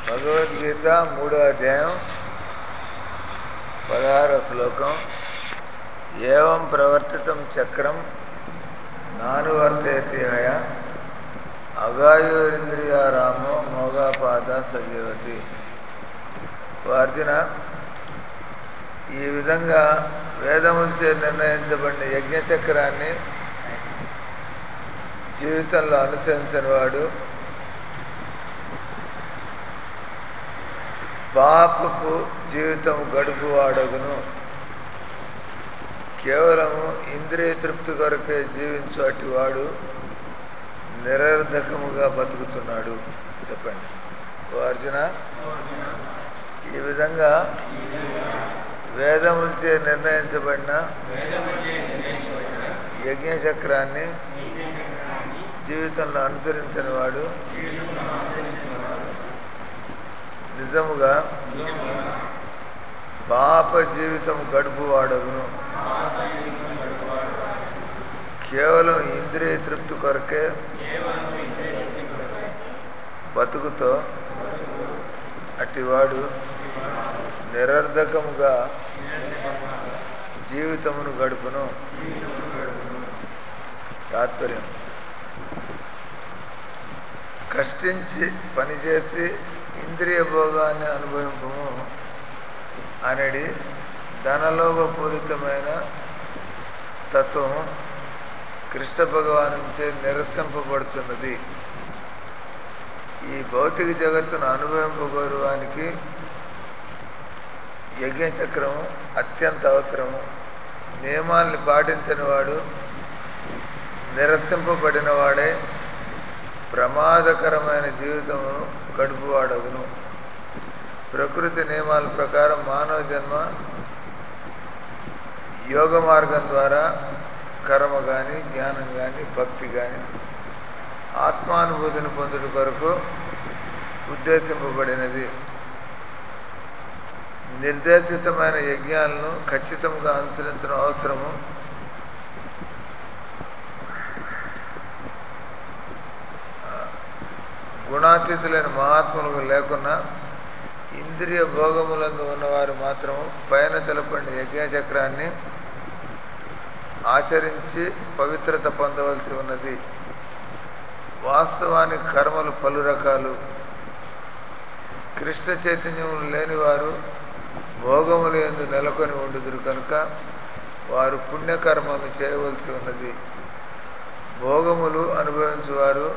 భగవద్గీత మూడో అధ్యాయం పదహారో శ్లోకం ఏవం ప్రవర్తితం చక్రం నానువర్తయతి హయ అగాయోరింద్రియారామో మోగాపాద సజీవతి ఓ అర్జున ఈ విధంగా వేదములచే నిర్ణయించబడిన యజ్ఞచక్రాన్ని జీవితంలో అనుసరించని వాడు పాపపు జీవితం గడుపు వాడగును కేవలము ఇంద్రియ తృప్తి కొరకే జీవించు అటు వాడు నిరర్ధకముగా బతుకుతున్నాడు చెప్పండి ఓ అర్జున ఈ విధంగా వేదములచే నిర్ణయించబడిన యజ్ఞచక్రాన్ని జీవితంలో అనుసరించని వాడు నిజముగా పాప జీవితం గడుపు వాడగును కేవలం ఇంద్రియ తృప్తి కొరకే బతుకుతో అటివాడు నిరర్ధకముగా జీవితమును గడుపును తాత్పర్యం కష్టించి పనిచేసి ఇంద్రియ భోగాన్ని అనుభవింపము అనేది ధనలోభపూరితమైన తత్వం కృష్ణ భగవానుచే నిరసింపబడుతున్నది ఈ భౌతిక జగత్తును అనుభవింపగోరువానికి యజ్ఞచక్రం అత్యంత అవసరము నియమాల్ని పాటించని వాడు నిరసింపబడిన వాడే ప్రమాదకరమైన జీవితమును గడుపువాడగును ప్రకృతి నియమాల ప్రకారం మానవ జన్మ యోగ మార్గం ద్వారా కర్మ కానీ జ్ఞానం కానీ భక్తి కానీ ఆత్మానుభూతిని పొందుట కొరకు ఉద్దేశింపబడినది నిర్దేశితమైన యజ్ఞాలను ఖచ్చితంగా అనుసరించడం అవసరము గుణాతీతులైన మహాత్ములకు లేకున్నా ఇంద్రియ భోగములందు ఉన్నవారు మాత్రము పైన తెలపండి యజ్ఞచక్రాన్ని ఆచరించి పవిత్రత పొందవలసి ఉన్నది వాస్తవానికి కర్మలు పలు రకాలు కృష్ణ చైతన్యములు లేనివారు భోగములు ఎందు నెలకొని ఉండుదురు కనుక వారు పుణ్యకర్మను చేయవలసి ఉన్నది భోగములు అనుభవించువారు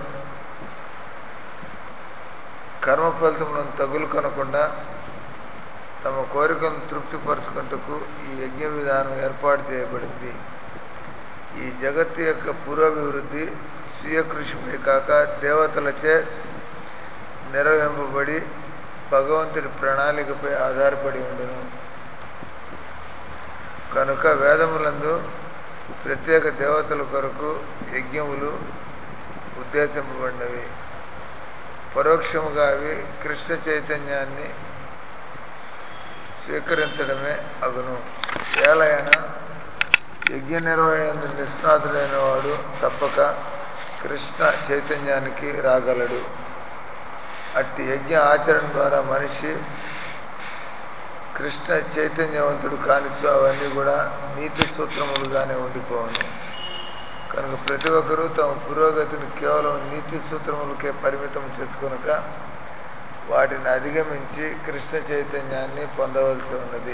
కర్మ ఫలితములను తగులు కొనకుండా తమ కోరికలను తృప్తిపరచుకుంటకు ఈ యజ్ఞ విధానం ఏర్పాటు చేయబడింది ఈ జగత్తు యొక్క పురోభివృద్ధి స్వీయ కృషిపై కాక దేవతలచే నిర్వహింపబడి భగవంతుడి ప్రణాళికపై ఆధారపడి ఉండును కనుక వేదములందు ప్రత్యేక దేవతల కొరకు యజ్ఞములు ఉద్దేశింపబడినవి పరోక్షముగా అవి కృష్ణ చైతన్యాన్ని స్వీకరించడమే అగును ఏలైనా యజ్ఞ నిర్వహణ నిష్ణాతుడైన వాడు తప్పక కృష్ణ చైతన్యానికి రాగలడు అట్టి యజ్ఞ ఆచరణ ద్వారా మనిషి కృష్ణ చైతన్యవంతుడు కానిచ్చు అవన్నీ కూడా నీతి సూత్రములుగానే ఉండిపోవను కనుక ప్రతి ఒక్కరూ తమ పురోగతిని కేవలం నీతి సూత్రములకే పరిమితం చేసుకొనక వాటిని అధిగమించి కృష్ణ చైతన్యాన్ని పొందవలసి ఉన్నది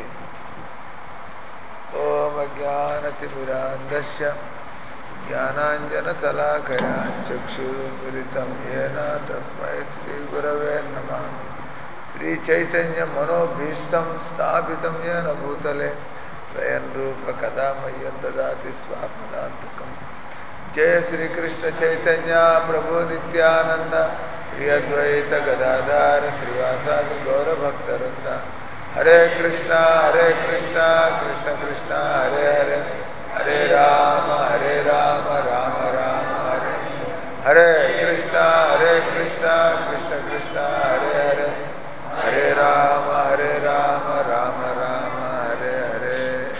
ఓం జ్ఞానతిమిరాంధస్య జ్ఞానాంజన తలాకయ చక్షురుమిలితం ఏన తస్మై శ్రీ గురవే నమ శ్రీ చైతన్య మనోభీష్టం స్థాపితం ఏన భూతలే స్వయం రూప కథామయ్యం దదాతి స్వాపదాంతకం జయ శ్రీకృష్ణ చైతన్య ప్రభు నిత్యానంద శ్రీ అద్వైత గదాధార శ్రీవాసాది గౌరభక్తవృంద హరే కృష్ణ హరే కృష్ణ కృష్ణ కృష్ణ హరే హరే హరే రామ హరే రామ రామ రామ హరే హరే కృష్ణ హరే కృష్ణ కృష్ణ కృష్ణ హరే హరే హరే రామ హరే రామ రామ రామ హరే హరే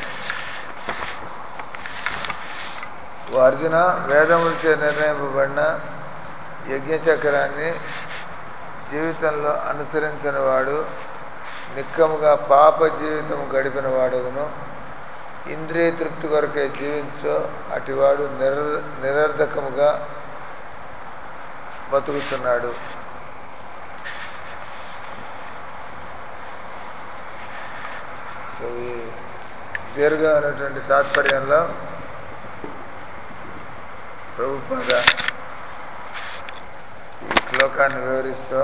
ఓ అర్జున వేదములచే నిర్ణయింపబడిన యజ్ఞచక్రాన్ని జీవితంలో అనుసరించని వాడు నిక్కముగా పాప జీవితం గడిపిన వాడును ఇంద్రియ తృప్తి కొరకే జీవించో అటివాడు నిర నిరర్ధకముగా బతుకుతున్నాడు సో ఈ దీర్ఘమైనటువంటి తాత్పర్యంలో ప్రభుపాద ఈ శ్లోకాన్ని వివరిస్తూ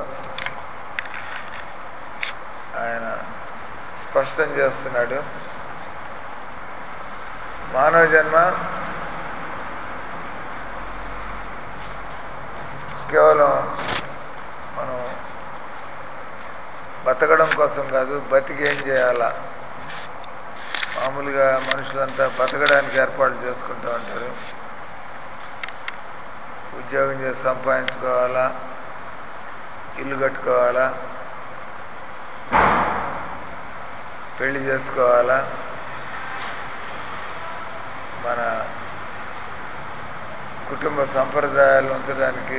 ఆయన స్పష్టం చేస్తున్నాడు మానవ జన్మ కేవలం మనం బతకడం కోసం కాదు బతికి ఏం చేయాలా మామూలుగా మనుషులంతా బతకడానికి ఏర్పాట్లు చేసుకుంటూ ఉంటారు ఉద్యోగం చేసి సంపాదించుకోవాలా ఇల్లు కట్టుకోవాలా పెళ్లి చేసుకోవాలా మన కుటుంబ సంప్రదాయాలు ఉంచడానికి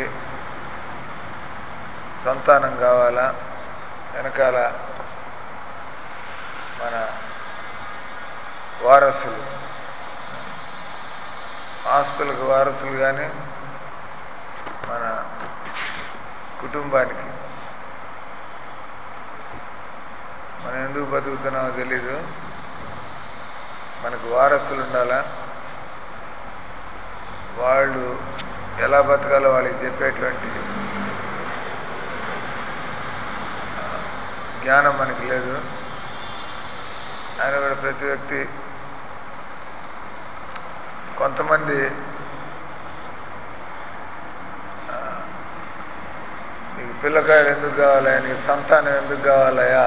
సంతానం కావాలా వెనకాల మన వారసులు ఆస్తులకు వారసులు కానీ మన కుటుంబానికి మనం ఎందుకు బతుకుతున్నామో తెలీదు మనకు వారసులు ఉండాలా వాళ్ళు ఎలా బతకాలో వాళ్ళకి చెప్పేటువంటి జ్ఞానం మనకి లేదు ఆయన కూడా ప్రతి వ్యక్తి కొంతమంది నీకు పిల్లకాయలు ఎందుకు కావాలయా నీకు సంతానం ఎందుకు కావాలయా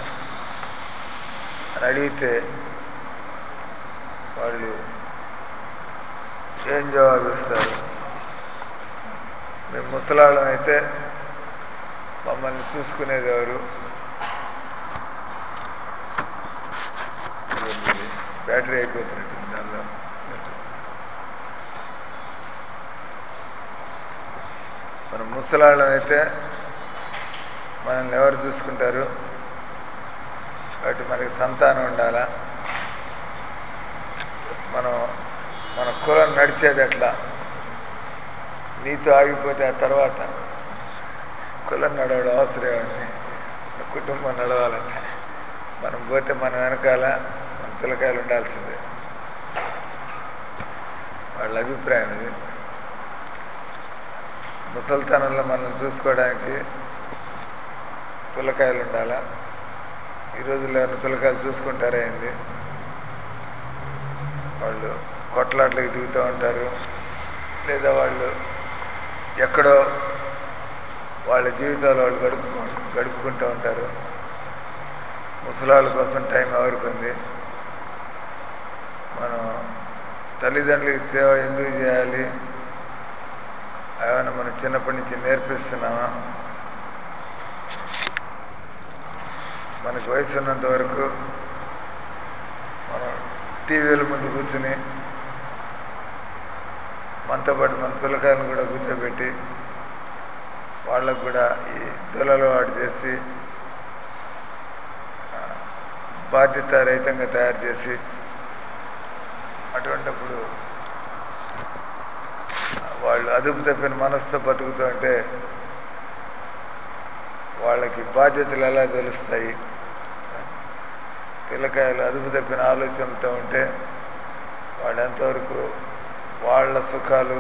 అని అడిగితే వాళ్ళు ఏం జవాబిస్తారు మేము ముసలాళ్ళం అయితే మమ్మల్ని చూసుకునేది ఎవరు బ్యాటరీ అయిపోతున్నట్టు దానిలో మనం ముసలాళ్ళం అయితే మనల్ని ఎవరు చూసుకుంటారు కాబట్టి మనకి సంతానం ఉండాలా మనం మన కులం నడిచేది ఎట్లా నీతో ఆగిపోతే ఆ తర్వాత కులం నడవడం అవసరమని కుటుంబం నడవాలంటే మనం పోతే మన వెనకాల మన పిల్లకాయలు ఉండాల్సిందే వాళ్ళ అభిప్రాయం ఇది ముసల్తనంలో మనల్ని చూసుకోవడానికి పిల్లకాయలు ఉండాలా ఈ రోజుల్లో ఎవరిని పిల్లకాయలు చూసుకుంటారే ఏంది వాళ్ళు కొట్లాట్లకి దిగుతూ ఉంటారు లేదా వాళ్ళు ఎక్కడో వాళ్ళ జీవితాలు వాళ్ళు గడుపు గడుపుకుంటూ ఉంటారు ముసలాళ్ళ కోసం టైం ఎవరికి ఉంది మనం తల్లిదండ్రులకి సేవ ఎందుకు చేయాలి ఏమైనా మనం చిన్నప్పటి నుంచి నేర్పిస్తున్నామా మనకు వయసు ఉన్నంత వరకు మనం టీవీల ముందు కూర్చుని మనతో పాటు మన పిల్లకాయలను కూడా కూర్చోబెట్టి వాళ్ళకు కూడా ఈ దులలవాటు చేసి బాధ్యత రహితంగా తయారు చేసి అటువంటిప్పుడు వాళ్ళు అదుపు తప్పిన మనసుతో బతుకుతూ ఉంటే వాళ్ళకి బాధ్యతలు ఎలా తెలుస్తాయి పిల్లకాయలు అదుపు తప్పిన ఆలోచనలతో ఉంటే వాళ్ళు ఎంతవరకు వాళ్ళ సుఖాలు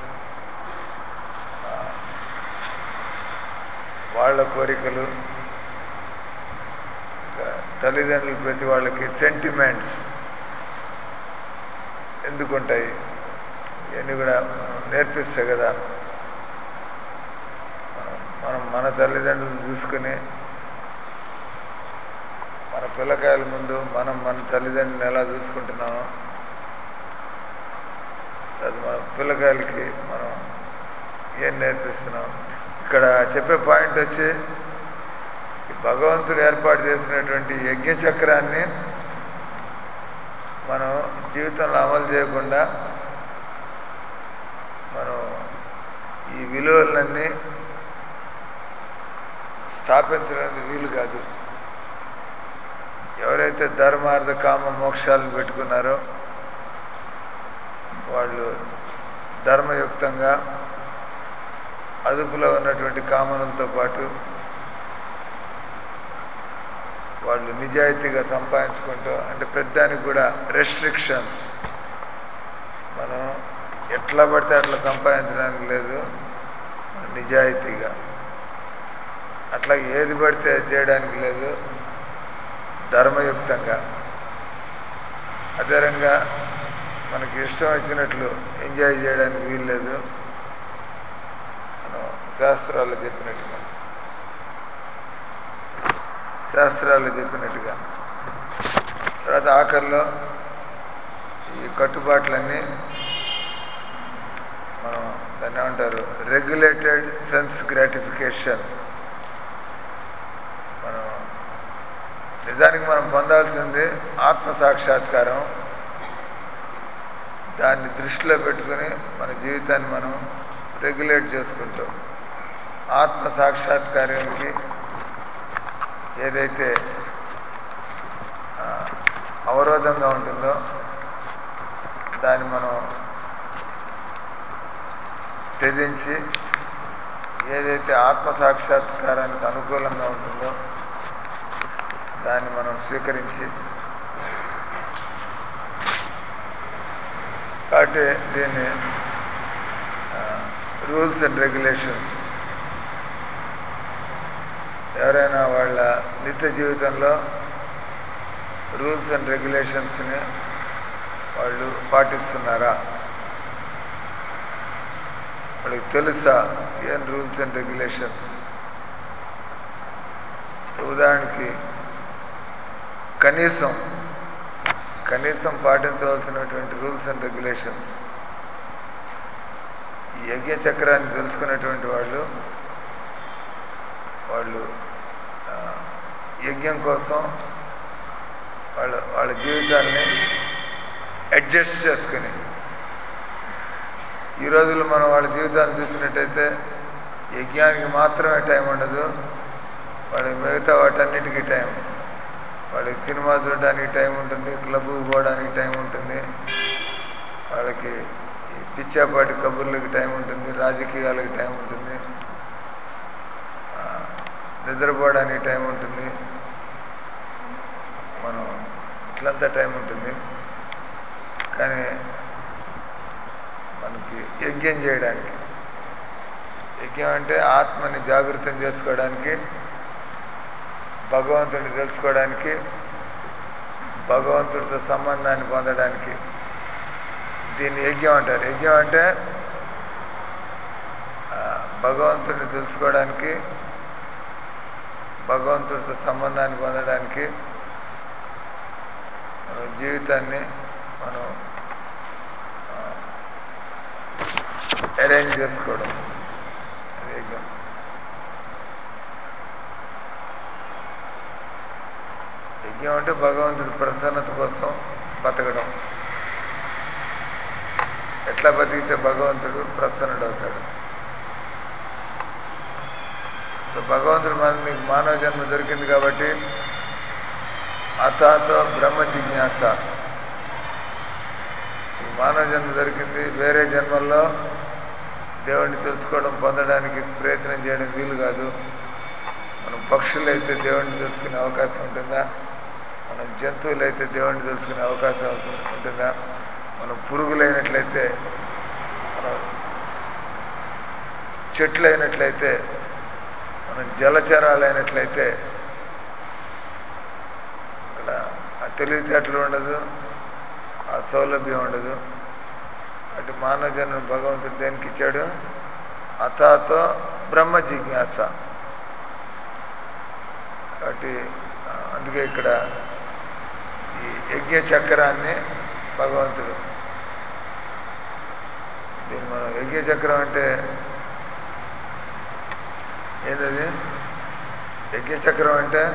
వాళ్ళ కోరికలు ఇంకా తల్లిదండ్రులు ప్రతి వాళ్ళకి సెంటిమెంట్స్ ఎందుకుంటాయి ఇవన్నీ కూడా మనం నేర్పిస్తే కదా మనం మనం మన తల్లిదండ్రులను చూసుకుని మన పిల్లకాయల ముందు మనం మన తల్లిదండ్రులను ఎలా చూసుకుంటున్నామో అది మన పిల్లకాయలకి మనం ఏం నేర్పిస్తున్నాం ఇక్కడ చెప్పే పాయింట్ వచ్చి ఈ భగవంతుడు ఏర్పాటు చేసినటువంటి యజ్ఞ చక్రాన్ని మనం జీవితంలో అమలు చేయకుండా మనం ఈ విలువలన్నీ స్థాపించడానికి వీలు కాదు ఎవరైతే ధర్మార్థ కామ మోక్షాలను పెట్టుకున్నారో వాళ్ళు ధర్మయుక్తంగా అదుపులో ఉన్నటువంటి కామనలతో పాటు వాళ్ళు నిజాయితీగా సంపాదించుకుంటూ అంటే ప్రతిదానికి కూడా రెస్ట్రిక్షన్స్ మనం ఎట్లా పడితే అట్లా సంపాదించడానికి లేదు నిజాయితీగా అట్లా ఏది పడితే అది చేయడానికి లేదు ధర్మయుక్తంగా అదేవిధంగా మనకి ఇష్టం వచ్చినట్లు ఎంజాయ్ చేయడానికి వీల్లేదు మనం శాస్త్రాలు చెప్పినట్టుగా శాస్త్రాలు చెప్పినట్టుగా తర్వాత ఆఖరిలో ఈ కట్టుబాట్లన్నీ మనం దాన్ని ఏమంటారు రెగ్యులేటెడ్ సెన్స్ గ్రాటిఫికేషన్ మనం నిజానికి మనం పొందాల్సింది ఆత్మ సాక్షాత్కారం దాన్ని దృష్టిలో పెట్టుకుని మన జీవితాన్ని మనం రెగ్యులేట్ చేసుకుంటాం ఆత్మ సాక్షాత్కారానికి ఏదైతే ఆ, అవరోధంగా ఉంటుందో దాన్ని మనం త్యజించి ఏదైతే ఆత్మ సాక్షాత్కారానికి అనుకూలంగా ఉంటుందో దాన్ని మనం స్వీకరించి కాబట్టి దీన్ని రూల్స్ అండ్ రెగ్యులేషన్స్ ఎవరైనా వాళ్ళ నిత్య జీవితంలో రూల్స్ అండ్ రెగ్యులేషన్స్ని వాళ్ళు పాటిస్తున్నారా వాళ్ళకి తెలుసా ఏం రూల్స్ అండ్ రెగ్యులేషన్స్ ఉదాహరణకి కనీసం కనీసం పాటించవలసినటువంటి రూల్స్ అండ్ రెగ్యులేషన్స్ ఈ యజ్ఞ చక్రాన్ని తెలుసుకున్నటువంటి వాళ్ళు వాళ్ళు ఆ, యజ్ఞం కోసం వాళ్ళ వాళ్ళ జీవితాన్ని అడ్జస్ట్ చేసుకుని ఈ రోజుల్లో మనం వాళ్ళ జీవితాన్ని చూసినట్టయితే యజ్ఞానికి మాత్రమే టైం ఉండదు వాళ్ళకి మిగతా వాటన్నిటికీ టైం వాళ్ళకి సినిమా చూడడానికి టైం ఉంటుంది క్లబ్కి పోవడానికి టైం ఉంటుంది వాళ్ళకి ఈ పిచ్చాపాటి కబుర్లకి టైం ఉంటుంది రాజకీయాలకి టైం ఉంటుంది ఆ, నిద్రపోవడానికి టైం ఉంటుంది మనం ఇట్లంతా టైం ఉంటుంది కానీ మనకి యజ్ఞం చేయడానికి యజ్ఞం అంటే ఆత్మని జాగృతం చేసుకోవడానికి భగవంతుడిని తెలుసుకోవడానికి భగవంతుడితో సంబంధాన్ని పొందడానికి దీన్ని యజ్ఞం అంటారు యజ్ఞం అంటే ఆ, భగవంతుడిని తెలుసుకోవడానికి భగవంతుడితో సంబంధాన్ని పొందడానికి మన జీవితాన్ని మనం అరేంజ్ చేసుకోవడం అది యజ్ఞం యజ్ఞం అంటే భగవంతుడి ప్రసన్నత కోసం బతకడం ఎట్లా బతికితే భగవంతుడు ప్రసన్నుడవుతాడు సో భగవంతుడు మన నీకు మానవ జన్మ దొరికింది కాబట్టి అతాతో బ్రహ్మ జిజ్ఞాస ఈ మానవ జన్మ దొరికింది వేరే జన్మల్లో దేవుణ్ణి తెలుసుకోవడం పొందడానికి ప్రయత్నం చేయడం వీలు కాదు మనం పక్షులైతే దేవుణ్ణి తెలుసుకునే అవకాశం ఉంటుందా మనం జంతువులైతే దేవుణ్ణి తెలుసుకునే అవకాశం అవుతుంది- ఉంటుందా మనం పురుగులైనట్లయితే మనం చెట్లు అయినట్లయితే మనం జలచరాలైనట్లయితే అక్కడ ఆ తెలివితేటలు ఉండదు ఆ సౌలభ్యం ఉండదు అటు మానవ జన్మ భగవంతుడు దేనికి ఇచ్చాడు అతాతో బ్రహ్మ జిజ్ఞాస కాబట్టి ఆ, అందుకే ఇక్కడ ఈ యజ్ఞ చక్రాన్ని భగవంతుడు దీన్ని మనం యజ్ఞ చక్రం అంటే ఏంటది యజ్ఞ చక్రం అంటే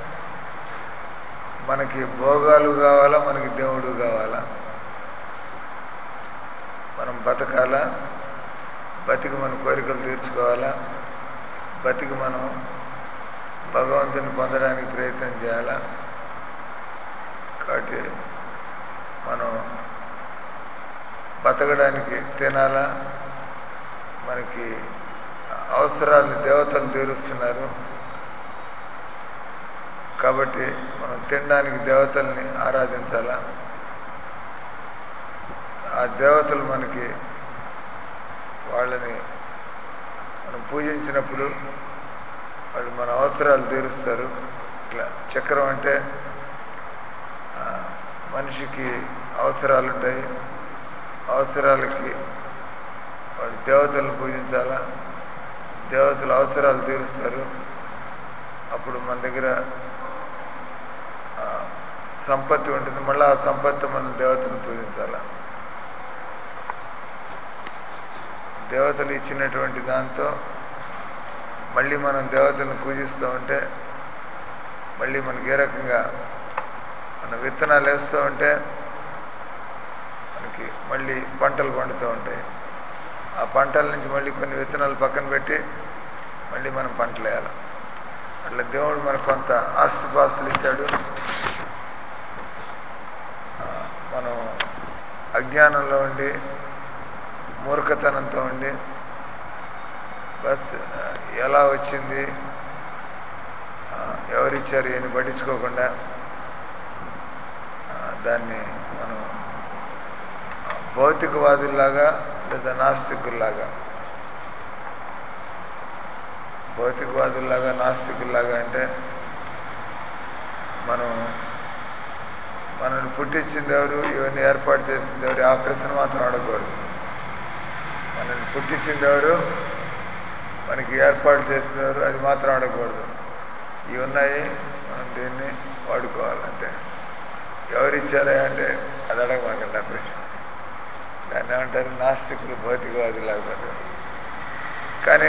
మనకి భోగాలు కావాలా మనకి దేవుడు కావాలా మనం బతకాలా బతికి మన కోరికలు తీర్చుకోవాలా బతికి మనం భగవంతుని పొందడానికి ప్రయత్నం చేయాలా కాబట్టి మనం బతకడానికి తినాలా మనకి అవసరాలు దేవతలు తీరుస్తున్నారు కాబట్టి మనం తినడానికి దేవతల్ని ఆరాధించాలా ఆ దేవతలు మనకి వాళ్ళని మనం పూజించినప్పుడు వాళ్ళు మన అవసరాలు తీరుస్తారు ఇట్లా చక్రం అంటే ఆ, మనిషికి అవసరాలు ఉంటాయి అవసరాలకి వాళ్ళు దేవతలను పూజించాలా దేవతల అవసరాలు తీరుస్తారు అప్పుడు మన దగ్గర ఆ, సంపత్తి ఉంటుంది మళ్ళీ ఆ సంపత్తి మనం దేవతను పూజించాలా దేవతలు ఇచ్చినటువంటి దాంతో మళ్ళీ మనం దేవతలను పూజిస్తూ ఉంటే మళ్ళీ మనకి ఏ రకంగా మన విత్తనాలు వేస్తూ ఉంటే మనకి మళ్ళీ పంటలు పండుతూ ఉంటాయి ఆ పంటల నుంచి మళ్ళీ కొన్ని విత్తనాలు పక్కన పెట్టి మళ్ళీ మనం పంటలు వేయాలి అట్లా దేవుడు మనకు కొంత ఆస్తిపాస్తులు ఇచ్చాడు ఆ, మనం అజ్ఞానంలో ఉండి మూర్ఖతనంతో ఉండి బస్ ఆ, ఎలా వచ్చింది ఆ, ఎవరిచ్చారు ఏమి పట్టించుకోకుండా ఆ, దాన్ని మనం ఆ, భౌతికవాదుల్లాగా లేదా నాస్తికుల్లాగా భౌతికవాదుల్లాగా నాస్తికుల్లాగా అంటే మనం మనల్ని పుట్టించింది ఎవరు ఇవన్నీ ఏర్పాటు చేసింది ఎవరు ఆ ప్రశ్న మాత్రం అడగకూడదు మనల్ని పుట్టించింది ఎవరు మనకి ఏర్పాటు చేసింది ఎవరు అది మాత్రం అడగకూడదు ఇవి ఉన్నాయి మనం దీన్ని వాడుకోవాలంటే ఎవరు ఇచ్చారా అంటే అది అడగమాకండి ఆ ప్రశ్న దాన్ని ఏమంటారు నాస్తికులు భౌతికవాదులు లేకపోతే కానీ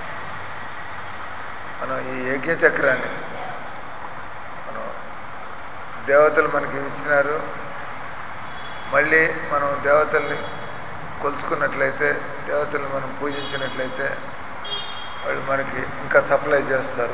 మనం ఈ యజ్ఞ చక్రాన్ని మనం దేవతలు మనకి ఇచ్చినారు మళ్ళీ మనం దేవతల్ని కొలుచుకున్నట్లయితే దేవతల్ని మనం పూజించినట్లయితే వాళ్ళు మనకి ఇంకా సప్లై చేస్తారు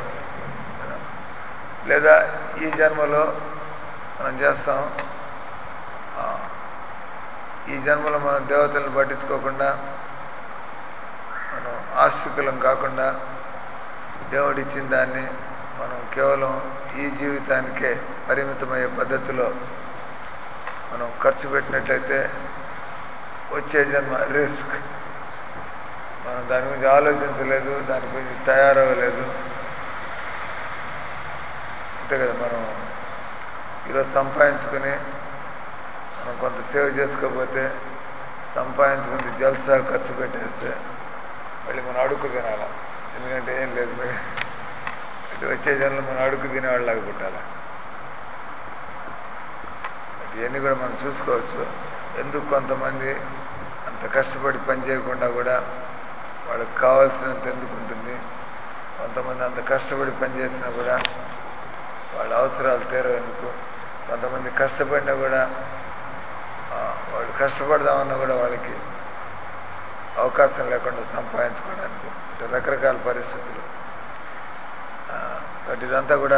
లేదా ఈ జన్మలో మనం చేస్తాం ఆ, ఈ జన్మలో మనం దేవతలను పట్టించుకోకుండా మనం ఆస్తికులం కాకుండా దేవుడిచ్చిన దాన్ని మనం కేవలం ఈ జీవితానికే పరిమితమయ్యే పద్ధతిలో మనం ఖర్చు పెట్టినట్లయితే వచ్చే జన్మ రిస్క్ మనం దాని గురించి ఆలోచించలేదు దాని గురించి తయారవ్వలేదు అంతే కదా మనం ఈరోజు సంపాదించుకుని మనం కొంత సేవ్ చేసుకోకపోతే సంపాదించుకుంది జల్సా ఖర్చు పెట్టేస్తే మళ్ళీ మనం అడుక్కు తినాలి ఎందుకంటే ఏం లేదు మరి ఇటు వచ్చే జనంలో మనం అడుక్కు తినేవాళ్ళలాగా పుట్టాలి ఇవన్నీ కూడా మనం చూసుకోవచ్చు ఎందుకు కొంతమంది అంత కష్టపడి పని చేయకుండా కూడా వాళ్ళకి కావాల్సినంత ఎందుకు ఉంటుంది కొంతమంది అంత కష్టపడి పని చేసినా కూడా వాళ్ళ అవసరాలు తీరవు ఎందుకు కొంతమంది కష్టపడినా కూడా ఆ, వాళ్ళు కష్టపడదామన్నా కూడా వాళ్ళకి అవకాశం లేకుండా సంపాదించుకోవడానికి అంటే రకరకాల పరిస్థితులు ఆ, కాబట్టి ఇదంతా కూడా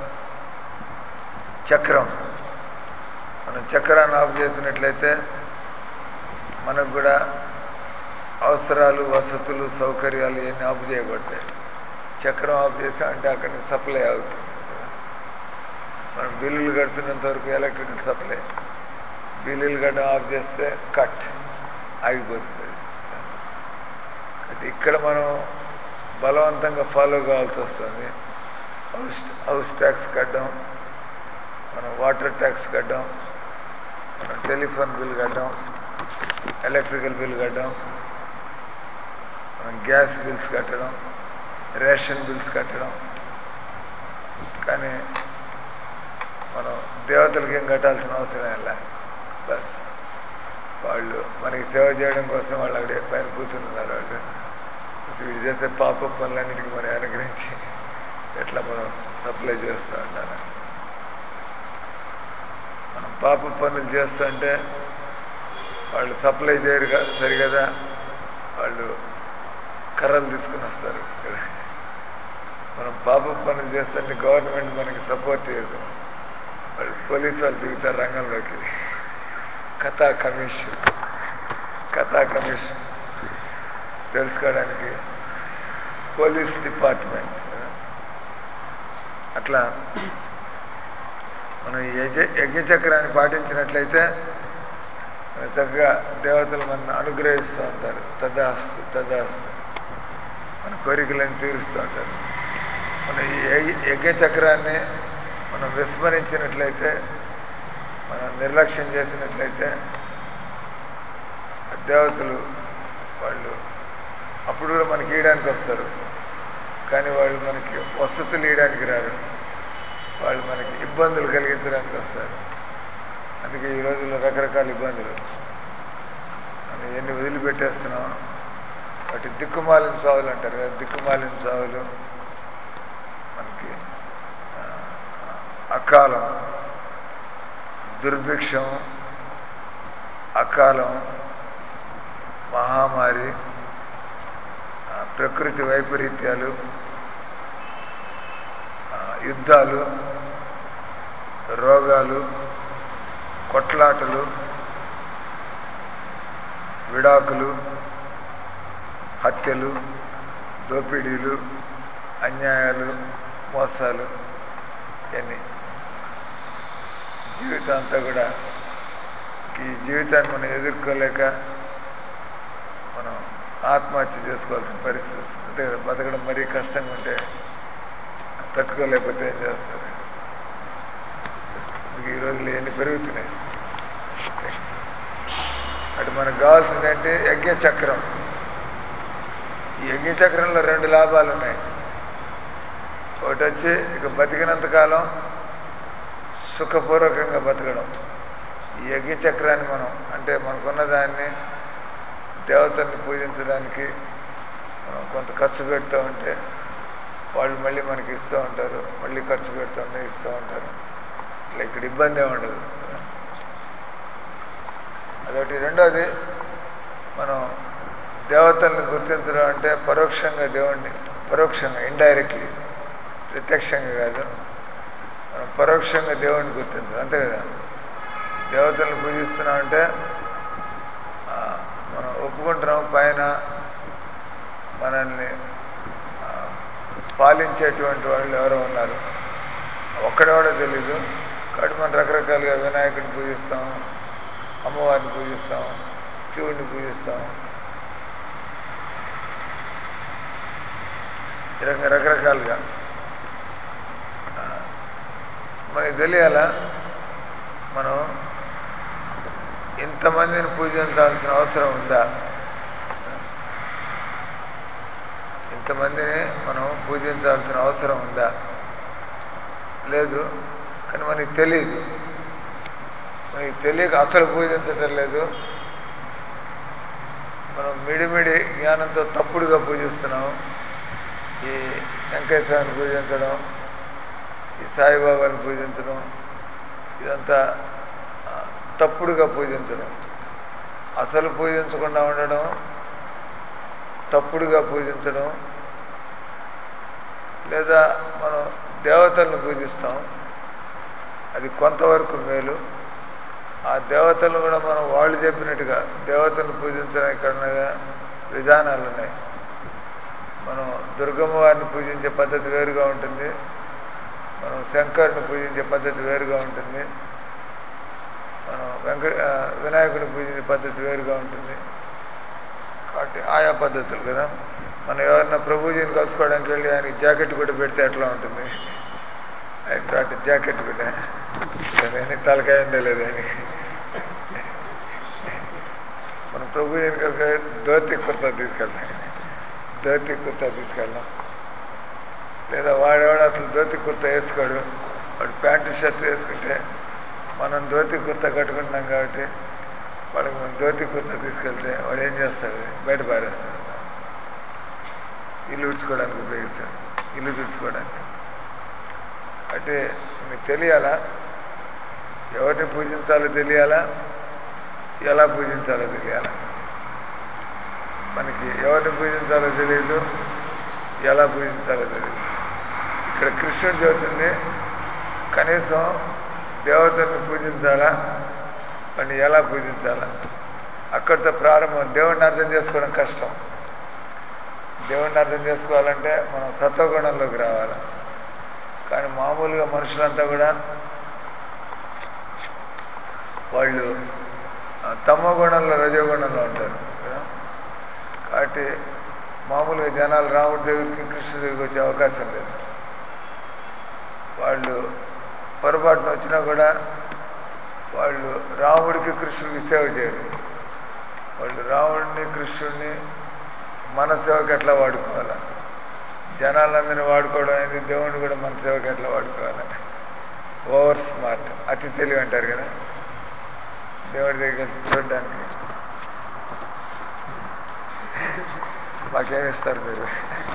చక్రం మనం చక్రాన్ని ఆఫ్ చేసినట్లయితే మనకు కూడా అవసరాలు వసతులు సౌకర్యాలు ఇవన్నీ ఆఫ్ చేయబడతాయి చక్రం ఆఫ్ చేసా అంటే అక్కడి నుంచి సప్లై అవుతుంది మనం బిల్లులు కడుతున్నంత వరకు ఎలక్ట్రికల్ సప్లై బిల్లులు కట్టడం ఆఫ్ చేస్తే కట్ ఆగిపోతుంది కాబట్టి ఇక్కడ మనం బలవంతంగా ఫాలో కావాల్సి వస్తుంది హౌస్ హౌస్ ట్యాక్స్ కట్టడం మనం వాటర్ ట్యాక్స్ కట్టడం మనం టెలిఫోన్ బిల్ కట్టడం ఎలక్ట్రికల్ బిల్ కట్టడం మనం గ్యాస్ బిల్స్ కట్టడం రేషన్ బిల్స్ కట్టడం కానీ మనం దేవతలకి ఏం కట్టాల్సిన అవసరం లే బస్ వాళ్ళు మనకి సేవ చేయడం కోసం వాళ్ళు అక్కడే పైన కూర్చుని ఉన్నారు వాళ్ళు వీడు చేసే పాప పనులన్నిటికీ మనం అనుగ్రహించి ఎట్లా మనం సప్లై చేస్తూ ఉండాలి మనం పాప పనులు చేస్తుంటే వాళ్ళు సప్లై చేయరు కదా సరిగదా వాళ్ళు కర్రలు తీసుకుని వస్తారు కదా మనం పాప పనులు చేస్తుంటే గవర్నమెంట్ మనకి సపోర్ట్ చేయదు వాళ్ళు పోలీసు వాళ్ళు దిగుతారు రంగంలోకి కథా కమిషన్ కథా కమిషన్ తెలుసుకోవడానికి పోలీస్ డిపార్ట్మెంట్ అట్లా మనం ఈ యజ యజ్ఞచక్రాన్ని పాటించినట్లయితే మన చక్కగా దేవతలు మన అనుగ్రహిస్తూ ఉంటారు తదాస్తు తదాస్తు మన కోరికలను తీరుస్తూ ఉంటారు మన ఈ యజ్ఞ- యజ్ఞచక్రాన్ని మనం విస్మరించినట్లయితే మనం నిర్లక్ష్యం చేసినట్లయితే ఆ దేవతలు వాళ్ళు అప్పుడు కూడా మనకి ఇయడానికి వస్తారు కానీ వాళ్ళు మనకి వసతులు ఇయడానికి రారు వాళ్ళు మనకి ఇబ్బందులు కలిగించడానికి వస్తారు అందుకే ఈ రోజుల్లో రకరకాల ఇబ్బందులు మనం ఎన్ని వదిలిపెట్టేస్తున్నాం వాటి దిక్కుమాలిన చావులు అంటారు కదా దిక్కుమాలిన చావులు మనకి ఆ, అకాలం దుర్భిక్షం అకాలం మహామారి ఆ, ప్రకృతి వైపరీత్యాలు ఆ, యుద్ధాలు రోగాలు కొట్లాటలు విడాకులు హత్యలు దోపిడీలు అన్యాయాలు మోసాలు ఇవన్నీ జీవితం అంతా కూడా ఈ జీవితాన్ని మనం ఎదుర్కోలేక మనం ఆత్మహత్య చేసుకోవాల్సిన పరిస్థితి వస్తుంది అంతే కదా బతకడం మరీ కష్టంగా ఉంటే తట్టుకోలేకపోతే ఏం చేస్తారు అందుకే ఈ రోజులు ఎన్ని పెరుగుతున్నాయి థ్యాంక్స్ అటు మనకు కావాల్సింది అంటే యజ్ఞ చక్రం ఈ యజ్ఞ చక్రంలో రెండు లాభాలు ఉన్నాయి ఒకటి వచ్చి ఇక బతికినంతకాలం సుఖపూర్వకంగా బతకడం ఈ యజ్ఞ చక్రాన్ని మనం అంటే మనకున్న దాన్ని దేవతల్ని పూజించడానికి మనం కొంత ఖర్చు పెడుతూ ఉంటే వాళ్ళు మళ్ళీ మనకి ఇస్తూ ఉంటారు మళ్ళీ ఖర్చు పెడుతూ ఉంటే ఇస్తూ ఉంటారు ఇట్లా ఇక్కడ ఇబ్బంది ఏమి ఉండదు అదొకటి రెండోది మనం దేవతల్ని గుర్తించడం అంటే పరోక్షంగా దేవుణ్ణి పరోక్షంగా ఇండైరెక్ట్లీ ప్రత్యక్షంగా కాదు మనం పరోక్షంగా దేవుణ్ణి గుర్తించడం అంతే కదా దేవతల్ని పూజిస్తున్నాం అంటే ఆ, మనం ఒప్పుకుంటున్నాం పైన మనల్ని ఆ, పాలించేటువంటి వాళ్ళు ఎవరో ఉన్నారు ఒక్కడెవడో తెలీదు కాబట్టి మనం రకరకాలుగా వినాయకుడిని పూజిస్తాం అమ్మవారిని పూజిస్తాం శివుడిని పూజిస్తాం ఈ రకంగా రకరకాలుగా ఆ, మనకి తెలియాలా మనం ఇంతమందిని పూజించాల్సిన అవసరం ఉందా ఇంతమందిని మనం పూజించాల్సిన అవసరం ఉందా లేదు కానీ మనకి తెలియదు మనకి తెలియక అసలు పూజించటం లేదు మనం మిడిమిడి జ్ఞానంతో తప్పుడుగా పూజిస్తున్నాం ఈ వెంకటేశ్వరాన్ని పూజించడం ఈ సాయిబాబాని పూజించడం ఇదంతా ఆ, తప్పుడుగా పూజించడం అసలు పూజించకుండా ఉండడం తప్పుడుగా పూజించడం లేదా మనం దేవతలను పూజిస్తాం అది కొంతవరకు మేలు ఆ దేవతలను కూడా మనం వాళ్ళు చెప్పినట్టుగా దేవతలను పూజించడానికి కన్నా విధానాలు ఉన్నాయి మనం దుర్గమ్మ వారిని పూజించే పద్ధతి వేరుగా ఉంటుంది మనం శంకరుని పూజించే పద్ధతి వేరుగా ఉంటుంది మనం వెంకట ఆ, వినాయకుడిని పూజించే పద్ధతి వేరుగా ఉంటుంది కాబట్టి ఆయా పద్ధతులు కదా మనం ఎవరన్నా ప్రభుజీని కలుసుకోవడానికి వెళ్ళి ఆయనకి జాకెట్ కూడా పెడితే ఎట్లా ఉంటుంది ఆయన రాటి జాకెట్ కూడా లేదని తలకాయ ఉందా లేదని మనం ప్రభుజీని కనుక ధోతి కుర్తా తీసుకెళ్తాం ధోతి కుర్తా తీసుకెళ్ళాం లేదా వాడేవాడు అసలు ధోతి కుర్తా వేసుకోడు వాడు ప్యాంటు షర్ట్ వేసుకుంటే మనం ధోతి కుర్తా కట్టుకుంటున్నాం కాబట్టి వాడికి మనం ధోతి కుర్తా తీసుకెళ్తే వాడు ఏం చేస్తాడు బయట పారేస్తాడు ఇల్లు ఉడ్చుకోవడానికి ఉపయోగిస్తాడు ఇల్లు తుడుచుకోవడానికి అంటే మీకు తెలియాలా ఎవరిని పూజించాలో తెలియాలా ఎలా పూజించాలో తెలియాలా మనకి ఎవరిని పూజించాలో తెలియదు ఎలా పూజించాలో తెలియదు ఇక్కడ కృష్ణుడు చెబుతుంది కనీసం దేవతలను పూజించాలా వాడిని ఎలా పూజించాలా అక్కడితో ప్రారంభం దేవుడిని అర్థం చేసుకోవడం కష్టం దేవుడిని అర్థం చేసుకోవాలంటే మనం సత్వగుణంలోకి రావాలి కానీ మామూలుగా మనుషులంతా కూడా వాళ్ళు ఆ, తమో గుణంలో రజోగుణంలో ఉంటారు కదా కాబట్టి మామూలుగా జనాలు రాముడి దగ్గరికి కృష్ణుడి దగ్గరికి వచ్చే అవకాశం లేదు వాళ్ళు పొరపాటున వచ్చినా కూడా వాళ్ళు రాముడికి కృష్ణుడికి సేవ చేయరు వాళ్ళు రాముడిని కృష్ణుడిని మన సేవకి ఎట్లా వాడుకోవాలి జనాలందరినీ వాడుకోవడం అనేది దేవుడిని కూడా మన సేవకి ఎట్లా వాడుకోవాలి ఓవర్ స్మార్ట్ అతి తెలివి అంటారు కదా దేవుడి దగ్గర చూడడానికి మాకేమి ఇస్తారు మీరు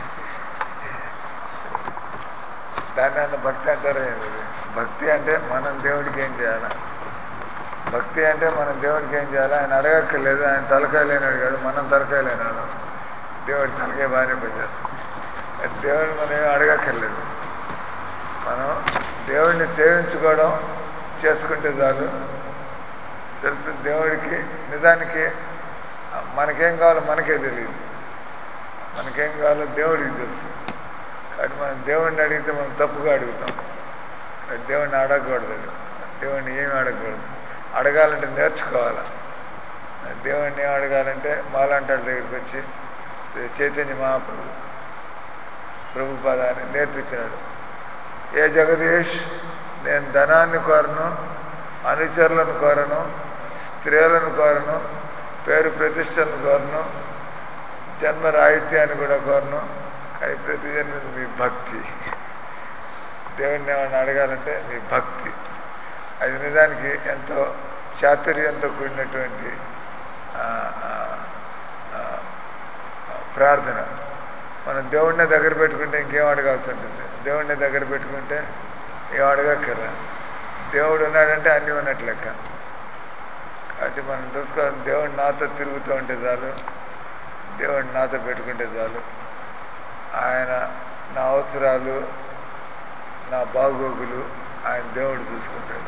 దాన్ని అన్న భక్తి అంటారా ఏంది? భక్తి అంటే మనం దేవుడికి ఏం చేయాలి భక్తి అంటే మనం దేవుడికి ఏం చేయాలి ఆయన అడగక్కర్లేదు ఆయన తలకాయ లేనాడు కాదు మనం తలకాయ లేనాడు దేవుడి తలకాయ బాగానే పనిచేస్తుంది అది దేవుడిని మనం ఏం అడగక్కర్లేదు మనం దేవుడిని సేవించుకోవడం చేసుకుంటే చాలు తెలుసు దేవుడికి నిజానికి మనకేం కావాలో మనకే తెలియదు మనకేం కావాలో దేవుడికి తెలుసు కాబట్టి మనం దేవుడిని అడిగితే మనం తప్పుగా అడుగుతాం కాబట్టి దేవుడిని అడగకూడదు అది. దేవుడిని ఏమి అడగకూడదు అడగాలంటే నేర్చుకోవాలి దేవుడిని ఏం అడగాలంటే మాలాంటి వాళ్ళ దగ్గరికి వచ్చి చైతన్య మహాప్రభు ప్రభుపాదాన్ని నేర్పించినాడు ఏ జగదీష్ నేను ధనాన్ని కోరను అనుచరులను కోరను స్త్రీలను కోరను పేరు ప్రతిష్టలను కోరను జన్మ రాహిత్యాన్ని కూడా కోరను కానీ ప్రతి జన్మ మీ భక్తి దేవుడిని ఏమైనా అడగాలంటే మీ భక్తి అది నిజానికి ఎంతో చాతుర్యంతో కూడినటువంటి ఆ, ఆ, ఆ, ఆ, ప్రార్థన మనం దేవుడిని దగ్గర పెట్టుకుంటే ఇంకేం అడగాల్సి ఉంటుంది దేవుడిని దగ్గర పెట్టుకుంటే ఏం అడగక్కర్లా దేవుడు ఉన్నాడంటే అన్నీ ఉన్నట్లు లెక్క కాబట్టి మనం తెలుసుకోవాలి దేవుడు నాతో తిరుగుతూ ఉంటే చాలు దేవుడిని నాతో పెట్టుకుంటే చాలు ఆయన నా అవసరాలు నా బాగోగులు ఆయన దేవుడు చూసుకుంటాడు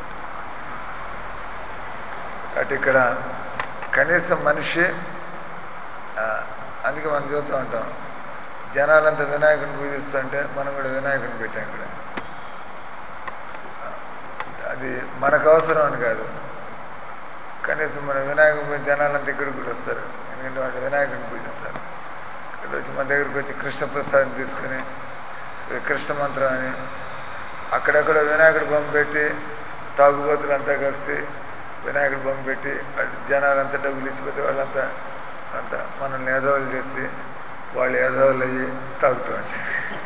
కాబట్టి ఇక్కడ కనీసం మనిషి ఆ, అందుకే మనం చూస్తూ ఉంటాం జనాలంతా వినాయకుని పూజిస్తుంటే మనం కూడా వినాయకుని పెట్టాం ఇక్కడ అది మనకు అవసరం అని కాదు కనీసం మన వినాయకుని పూజ జనాలంతా ఇక్కడికి కూడా వస్తారు ఎందుకంటే వాళ్ళు వినాయకుని పూజిస్తారు ఇక్కడ వచ్చి మన దగ్గరికి వచ్చి కృష్ణ ప్రసాదం తీసుకుని ఈ కృష్ణ మంత్రం అని అక్కడెక్కడ వినాయకుడి బొమ్మ పెట్టి తాగుబోతులంతా కలిసి వినాయకుడి బొమ్మ పెట్టి వాళ్ళు జనాలంతా డబ్బులు ఇచ్చిపోతే వాళ్ళంతా అంతా మనల్ని ఏదోలు చేసి వాళ్ళు ఏదోలు అయ్యి తాగుతూ ఉంటారు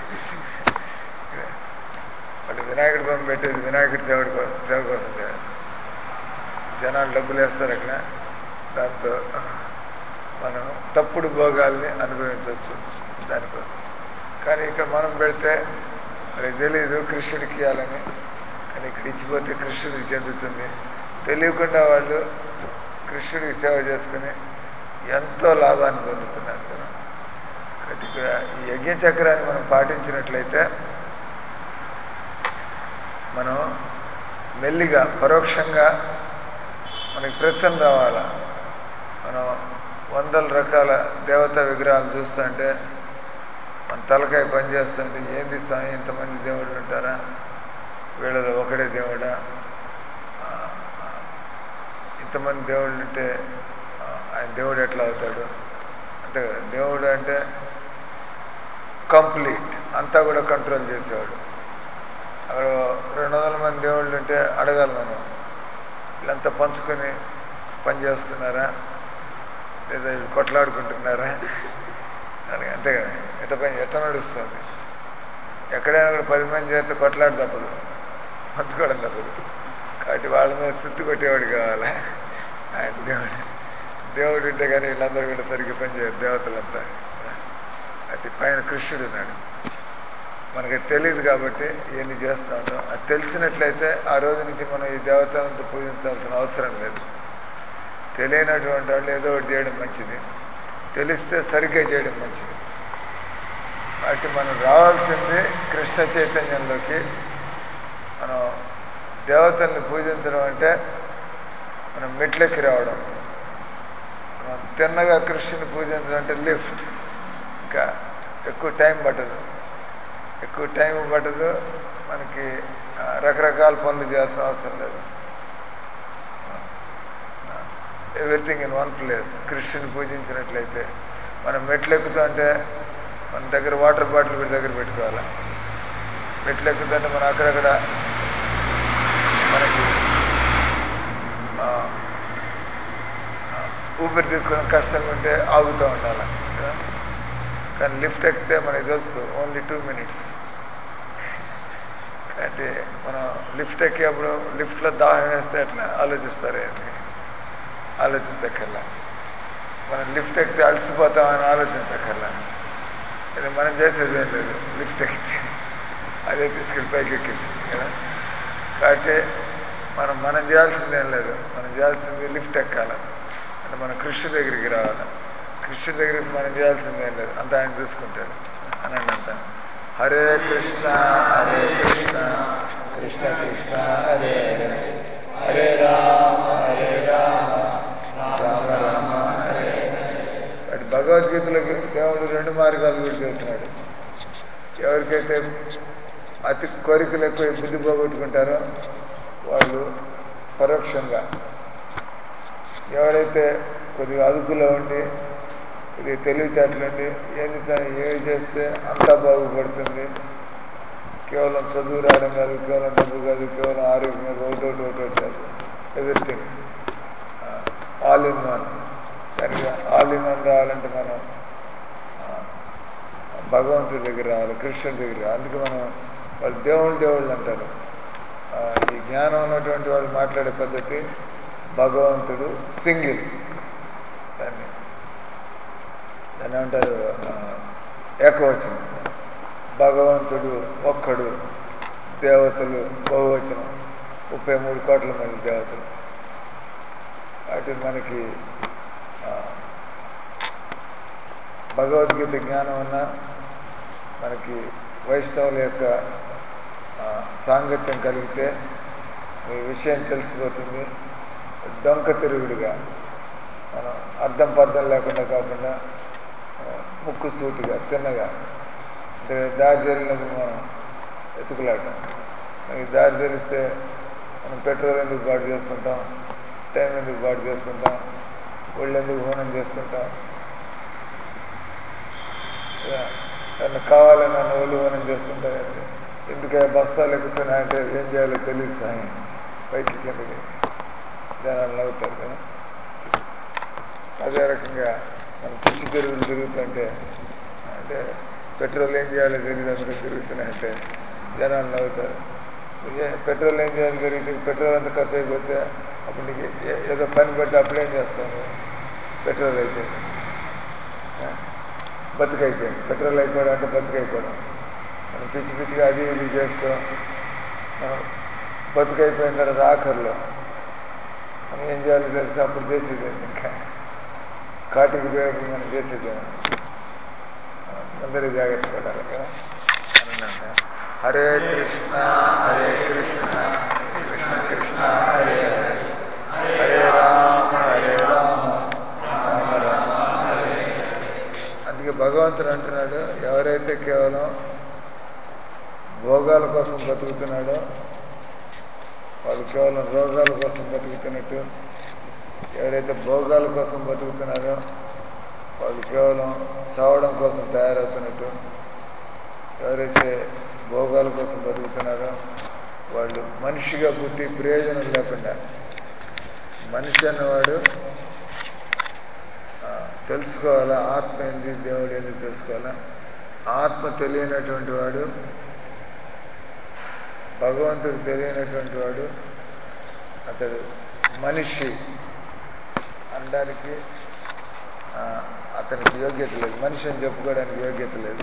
వాళ్ళు వినాయకుడి బొమ్మ పెట్టేది వినాయకుడి సేవడి కోసం సేవ కోసం కాదు. జనాలు డబ్బులు వేస్తారు అక్కడ దాంతో మనం తప్పుడు భోగాల్ని అనుభవించవచ్చు దానికోసం కానీ ఇక్కడ మనం పెడితే వాళ్ళకి తెలియదు కృష్ణుడికి ఇవ్వాలని కానీ ఇక్కడ ఇచ్చిపోతే కృష్ణుడికి చెందుతుంది తెలియకుండా వాళ్ళు కృష్ణుడికి సేవ చేసుకుని ఎంతో లాభాన్ని పొందుతున్నారు కదా కాబట్టి ఇక్కడ ఈ యజ్ఞ చక్రాన్ని మనం పాటించినట్లయితే మనం మెల్లిగా పరోక్షంగా మనకి ప్రశ్న రావాలా మనం వందల రకాల దేవతా విగ్రహాలు చూస్తుంటే మన తలకాయ పనిచేస్తుంటే ఏంది స్వామి ఇంతమంది దేవుళ్ళు ఉంటారా వీళ్ళలో ఒకడే దేవుడా ఆ, ఆ, ఇంతమంది దేవుళ్ళు ఉంటే ఆ, ఆయన దేవుడు ఎట్లా అవుతాడు అంతే కదా దేవుడు అంటే కంప్లీట్ అంతా కూడా కంట్రోల్ చేసేవాడు అక్కడ రెండు వందల మంది దేవుళ్ళు ఉంటే అడగాలి మనం వీళ్ళంతా పంచుకొని పని చేస్తున్నారా లేదా వీళ్ళు కొట్లాడుకుంటున్నారా అని అంతే కదా ఎట్ట పని ఎట్ట నడుస్తుంది ఎక్కడైనా కూడా పది మంది చేస్తే కొట్లాడు తప్పదు పంచుకోవడం తప్పదు కాబట్టి వాళ్ళ మీద సుత్తి కొట్టేవాడు కావాలి ఆయన దేవుడు దేవుడు ఉంటే కానీ వీళ్ళందరూ కూడా సరిగ్గా పనిచేయరు దేవతలంతా అటు పైన కృష్ణుడు ఉన్నాడు మనకి తెలియదు కాబట్టి ఇవన్నీ చేస్తూ ఉంటాం అది తెలిసినట్లయితే ఆ రోజు నుంచి మనం ఈ దేవతలంతా పూజించాల్సిన అవసరం లేదు తెలియనటువంటి వాళ్ళు ఏదో ఒకటి చేయడం మంచిది తెలిస్తే సరిగ్గా చేయడం మంచిది కాబట్టి మనం రావాల్సింది కృష్ణ కృష్ణ చైతన్యంలోకి మనం దేవతల్ని పూజించడం అంటే మనం మెట్లెక్కి రావడం మనం తిన్నగా కృష్ణుని పూజించడం అంటే లిఫ్ట్ ఇంకా ఎక్కువ టైం పట్టదు ఎక్కువ టైం పట్టదు మనకి ఆ, రకరకాల పనులు చేయాల్సిన అవసరం లేదు ఎవ్రీథింగ్ ఇన్ వన్ ప్లేస్ కృష్ణుని పూజించినట్లయితే మనం మెట్లు ఎక్కుతూ అంటే మన దగ్గర వాటర్ బాటిల్ వీటి దగ్గర పెట్టుకోవాలి మెట్లు ఎక్కుతుంటే మనం అక్కడక్కడ మనకి ఆ, ఆ, ఊపిరి తీసుకోవడం కష్టంగా ఉంటే ఆగుతూ ఉండాలి కదా? కానీ లిఫ్ట్ ఎక్కితే మనకి తెలుసు ఓన్లీ టూ మినిట్స్ కాబట్టి మనం లిఫ్ట్ ఎక్కేప్పుడు లిఫ్ట్లో దాహం వేస్తే ఎట్లా ఆలోచిస్తారు ఏంటి ఆలోచించక్కర్లా మనం లిఫ్ట్ ఎక్కితే అలసిపోతామని ఆలోచించక్కర్లా ఇది మనం చేసేది ఏం లేదు లిఫ్ట్ ఎక్కితే అదే తీసుకెళ్ళి పైకి ఎక్కిస్తుంది కదా కాబట్టి మనం మనం చేయాల్సింది ఏం లేదు మనం చేయాల్సింది లిఫ్ట్ ఎక్కాలి అంటే మనం కృష్ణు దగ్గరికి రావాలి కృష్ణు దగ్గరికి మనం చేయాల్సింది ఏం లేదు అంత ఆయన చూసుకుంటాడు అనండి అంత హరే కృష్ణ హరే కృష్ణ కృష్ణ కృష్ణ హరే హరే హరే రామ హరే రామ రామ రామ హరే అటు భగవద్గీతలోకి దేవుడు రెండు మార్గాలు కూడా చెబుతున్నాడు ఎవరికైతే అతి కోరికలు ఎక్కువ బుద్ధి పోగొట్టుకుంటారో వాళ్ళు పరోక్షంగా ఎవరైతే కొద్దిగా అదుపులో ఉండి కొద్దిగా తెలివితేటలుండి ఏంది తా- ఏమి చేస్తే అంతా బాగుపడుతుంది కేవలం చదువు రావడం కాదు కేవలం డబ్బు కాదు కేవలం ఆరోగ్యం కాదు ఒకటి ఒకటి ఒకటి ఒకటి కాదు ఎవ్రీథింగ్ ఆల్ ఇన్ వన్ దానికి ఆల్ ఇన్ వన్ రావాలంటే మనం ఆ, భగవంతుడి దగ్గర రావాలి కృష్ణుడి దగ్గర రావాలి. అందుకే మనం వాళ్ళు దేవుళ్ళు దేవుళ్ళు అంటారు ఆ, ఈ జ్ఞానం ఉన్నటువంటి వాళ్ళు మాట్లాడే పద్ధతి భగవంతుడు సింగిల్ దాన్ని దాన్ని ఏమంటారు ఆ, ఏకవచనం భగవంతుడు ఒక్కడు దేవతలు బహువచనం ముప్పై మూడు కోట్ల మంది దేవతలు వాటి మనకి ఆ, భగవద్గీత జ్ఞానం ఉన్న మనకి వైష్ణవుల యొక్క ఆ, సాంగత్యం కలిగితే ఈ విషయం తెలిసిపోతుంది డొంక తిరుగుడుగా మనం అర్థం పర్థం లేకుండా కాకుండా ఆ, ముక్కు సూటిగా తిన్నగా అంటే దారి తెలినప్పుడు మనం ఎత్తుకులాట మనకి దారి తెలిస్తే మనం పెట్రోల్ ఎందుకు పాటు చేసుకుంటాం టైం ఎందుకు పాటు చేసుకుంటాం ఒళ్ళు ఎందుకు హోనం చేసుకుంటాం ఇలా తను కావాలని నన్ను ఒళ్ళు హోనం చేసుకుంటానంటే ఎందుకే బస్తాలు ఎక్కుతున్నా అంటే ఏం చేయాలో తెలుస్తాయి పైకి కిందకి జనాలు నవ్వుతారు కదా అదే రకంగా మనం పిచ్చి తిరుగులు తిరుగుతుంటే అంటే పెట్రోల్ ఏం చేయాలో తెలియదు అందుకని తిరుగుతున్నాయంటే జనాలు నవ్వుతారు ఏ పెట్రోల్ ఏం చేయాలో తెలియదు పెట్రోల్ అంతా ఖర్చు అయిపోతే అప్పుడు నీకు ఏ- ఏదో పని పడితే అప్పుడు ఏం చేస్తాను పెట్రోల్ అయిపోయింది ఆ? బతుకైపోయింది పెట్రోల్ అయిపోవడం అంటే బతుకైపోవడం మనం పిచ్చి పిచ్చిగా అది ఇది చేస్తూ మనం బతుకైపోయిన తర్వాత ఆఖరిలో మనం ఏం చేయాలో తెలిస్తే అప్పుడు చేసేది ఏంటి ఇంకా కాటికి పోయేప్పుడు మనం చేసేది ఏమన్నా అందరూ జాగ్రత్త పడాలి కదా అనంట హరే కృష్ణ హరే కృష్ణ కృష్ణ కృష్ణ హరే హరే హరే రామ హరే రామ రామ రామ హరే హరే. అందుకే భగవంతుడు అంటున్నాడు ఎవరైతే కేవలం భోగాల కోసం బతుకుతున్నాడో వాళ్ళు కేవలం రోగాల కోసం బతుకుతున్నట్టు ఎవరైతే భోగాల కోసం బతుకుతున్నారో వాళ్ళు కేవలం చావడం కోసం తయారవుతున్నట్టు ఎవరైతే భోగాల కోసం బతుకుతున్నారో వాళ్ళు మనిషిగా పుట్టి ప్రయోజనం లేకుండా మనిషి అన్నవాడు ఆ, తెలుసుకోవాలా ఆత్మ ఏంది దేవుడు ఏంది తెలుసుకోవాలా ఆత్మ తెలియనటువంటి వాడు భగవంతుడు తెలియనటువంటి వాడు అతడు మనిషి అనడానికి ఆ, అతనికి యోగ్యత లేదు మనిషి అని చెప్పుకోవడానికి యోగ్యత లేదు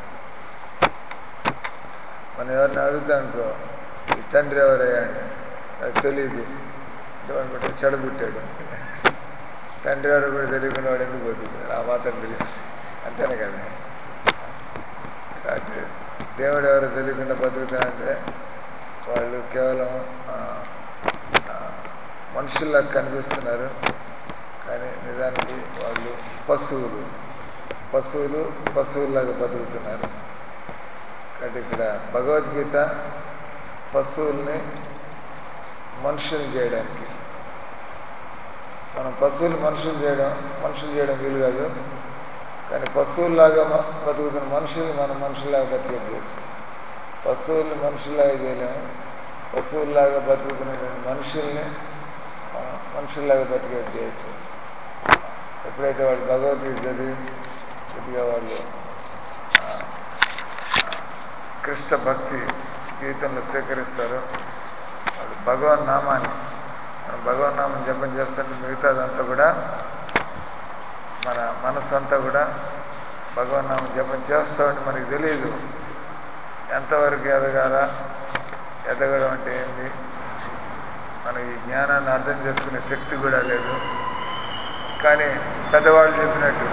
మనం ఎవరిని అడుగుతా అనుకో ఈ తండ్రి ఎవరయ్యా అని నాకు తెలియదు అంటే వాడు బట్టి చెడబుట్టాడు తండ్రి ఎవరు కూడా తెలియకుండా వాడు ఎందుకు పోతుంది ఆ మాత్రం తెలియదు అంతేనే కదా కాబట్టి దేవుడు ఎవరో తెలియకుండా బతుకుతారంటే వాళ్ళు కేవలం ఆ, ఆ, మనుషుల్లా కనిపిస్తున్నారు కానీ నిజానికి వాళ్ళు పశువులు పశువులు పశువుల్లాగా బతుకుతున్నారు కాబట్టి ఇక్కడ భగవద్గీత పశువుల్ని మనుషులు చేయడానికి మనం పశువులు మనుషులు చేయడం మనుషులు చేయడం వీలు కాదు కానీ పశువుల్లాగా మ- బతుకుతున్న మనుషుల్ని మనం మనుషుల్లాగా బతికేట్ చేయొచ్చు పశువుల్ని మనుషుల్లాగా చేయలేము పశువుల్లాగా బతుకుతున్నటువంటి మనుషుల్ని మనం మనుషుల్లాగా బతికేట్ చేయొచ్చు ఎప్పుడైతే వాళ్ళు భగవద్గీత చదివి కొద్దిగా వాళ్ళు ఆ, ఆ, కృష్ణ భక్తి జీవితంలో స్వీకరిస్తారో వాళ్ళు భగవన్ నామాన్ని మనం భగవన్ నామం జపం చేస్తుంటే మిగతాదంతా కూడా మన మనసు అంతా కూడా భగవన్ నామం జపం చేస్తామని మనకి తెలియదు ఎంతవరకు ఎదగాల ఎదగడం అంటే ఏంటి మనకి ఈ జ్ఞానాన్ని అర్థం చేసుకునే శక్తి కూడా లేదు కానీ పెద్దవాళ్ళు చెప్పినట్టు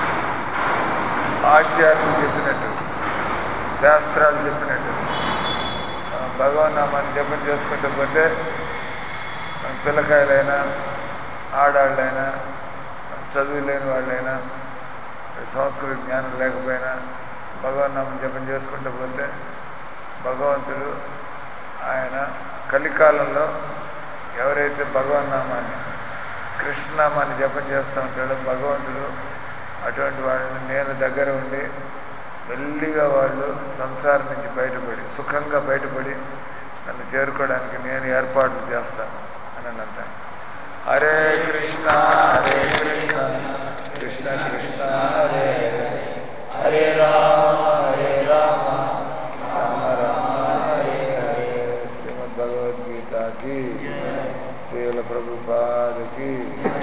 ఆచార్యులు చెప్పినట్టు శాస్త్రాలు చెప్పినట్టు మనం భగవన్ నామాన్ని జపం చేసుకుంటూ పోతే మన పిల్లకాయలైనా ఆడాళ్ళైనా చదువు లేని వాళ్ళైనా సంస్కృత జ్ఞానం లేకపోయినా భగవన్ నామం జపం చేసుకుంటూ పోతే భగవంతుడు ఆయన కలికాలంలో ఎవరైతే భగవన్ నామాన్ని కృష్ణనామాన్ని జపం చేస్తూ ఉంటాడో భగవంతుడు అటువంటి వాళ్ళని నేను దగ్గర ఉండి మెల్లిగా వాళ్ళు సంసారం నుంచి బయటపడి సుఖంగా బయటపడి నన్ను చేరుకోవడానికి నేను ఏర్పాట్లు చేస్తాను అని అని అంటాను హరే కృష్ణ హరే కృష్ణ కృష్ణ కృష్ణ హరే హరే హరే రామ హరే రామ రామ రామ హరే హరే శ్రీమద్ భగవద్గీతకి శ్రీల ప్రభుపాదకి